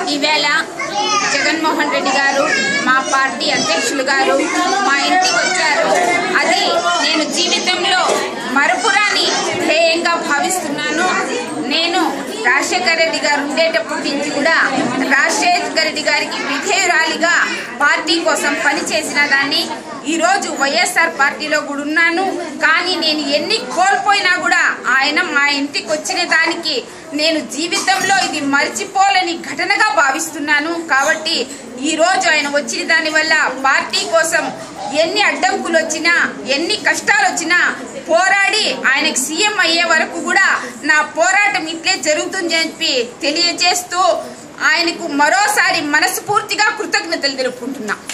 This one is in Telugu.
ఈవేళ జగన్మోహన్ రెడ్డి గారు మా పార్టీ అధ్యక్షులు గారు మా ఇంటికి వచ్చారు అది నేను జీవితంలో మరపురాని ధ్యేయంగా భావిస్తున్నాను నేను రాజశేఖర రెడ్డి గారు ఉండేటప్పటి నుంచి కూడా రాజశేఖర రెడ్డి గారికి విధేయురాలిగా పార్టీ కోసం పనిచేసిన దాన్ని ఈరోజు వైఎస్ఆర్ పార్టీలో కూడా ఉన్నాను కానీ నేను ఎన్ని కోల్పోయినా కూడా ఆయన మా ఇంటికి వచ్చిన దానికి నేను జీవితంలో ఇది మర్చిపోలేని ఘటనగా భావిస్తున్నాను కాబట్టి ఈ రోజు ఆయన వచ్చిన దాని వల్ల పార్టీ కోసం ఎన్ని అడ్డంకులు వచ్చినా ఎన్ని కష్టాలు వచ్చినా పోరాడి ఆయనకి సీఎం అయ్యే వరకు కూడా నా పోరాటం ఇట్లే జరుగుతుంది అని చెప్పి తెలియజేస్తూ ఆయనకు మరోసారి మనస్ఫూర్తిగా కృతజ్ఞతలు తెలుపుకుంటున్నా